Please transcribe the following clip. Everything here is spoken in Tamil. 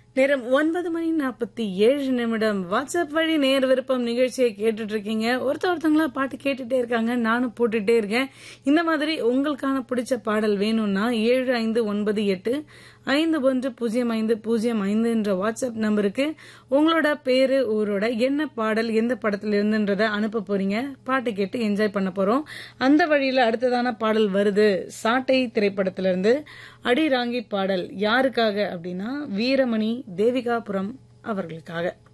நேரம் ஒன்பது மணி நாற்பத்தி ஏழு நிமிடம் வாட்ஸ்அப் வழி நேர் விருப்பம் நிகழ்ச்சியை கேட்டுட்டு இருக்கீங்க ஒருத்த ஒருத்தங்களா பாட்டு கேட்டுட்டே இருக்காங்க நானும் போட்டுட்டே இருக்கேன் இந்த மாதிரி உங்களுக்கான பிடிச்ச பாடல் வேணும்னா ஏழு ஐந்து ஒன்பது எட்டு ஐந்து ஒன்று பூஜ்ஜியம் ஐந்து பூஜ்ஜியம் ஐந்து என்ற வாட்ஸ்அப் நம்பருக்கு உங்களோட பேரு ஊரோட என்ன பாடல் எந்த படத்துல இருந்துன்றத அனுப்ப போறீங்க பாட்டு கேட்டு என்ஜாய் பண்ண போறோம் அந்த வழியில அடுத்ததான பாடல் வருது சாட்டை திரைப்படத்துல இருந்து அடி ராங்கி பாடல் யாருக்காக அப்படின்னா வீரமணி தேவிகாபுரம் அவர்களுக்காக